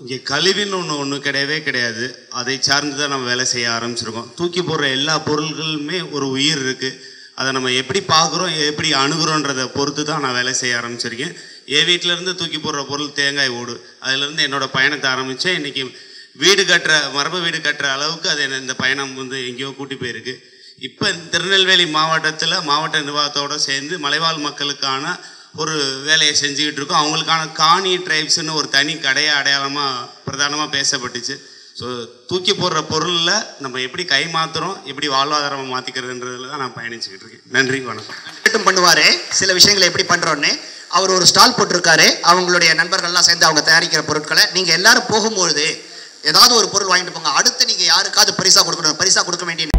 இங்கே கழிவுன்னு ஒன்று ஒன்று கிடையவே கிடையாது அதை சார்ந்து தான் நம்ம வேலை செய்ய ஆரம்பிச்சிருக்கோம் தூக்கி போடுற எல்லா பொருள்களுமே ஒரு உயிர் இருக்குது அதை நம்ம எப்படி பார்க்குறோம் எப்படி அணுகுறோன்றதை பொறுத்து தான் நான் வேலை செய்ய ஆரம்பிச்சிருக்கேன் என் வீட்டிலேருந்து தூக்கி போடுற பொருள் தேங்காய் ஓடு அதுலேருந்து என்னோடய பயணத்தை ஆரம்பித்தேன் இன்றைக்கி வீடு கட்டுற மரபு வீடு கட்டுற அளவுக்கு அது என்ன இந்த பயணம் வந்து எங்கேயோ கூட்டி போயிருக்கு இப்போ திருநெல்வேலி மாவட்டத்தில் மாவட்ட நிர்வாகத்தோடு சேர்ந்து மலைவாழ் மக்களுக்கான ஒரு வேலையை செஞ்சுக்கிட்டு இருக்கோம் அவங்களுக்கான காணி ட்ரைப்ஸ்னு ஒரு தனி கடையை அடையாளமாக பிரதானமாக பேசப்பட்டுச்சு ஸோ தூக்கி போடுற பொருளில் நம்ம எப்படி கை மாற்றுறோம் எப்படி வாழ்வாதாரமாக மாற்றிக்கிறதுன்றதுல தான் நான் பயணிச்சுக்கிட்டு இருக்கேன் நன்றி வணக்கம் மட்டும் பண்ணுவாரு சில விஷயங்களை எப்படி பண்றோன்னு அவர் ஒரு ஸ்டால் போட்டிருக்காரு அவங்களுடைய நண்பர்கள்லாம் சேர்ந்து அவங்க தயாரிக்கிற பொருட்களை நீங்க எல்லாரும் போகும்பொழுது ஏதாவது ஒரு பொருள் வாங்கிட்டு போங்க அடுத்து நீங்க யாருக்காவது பரிசா கொடுக்கணும் பரிசா கொடுக்க வேண்டிய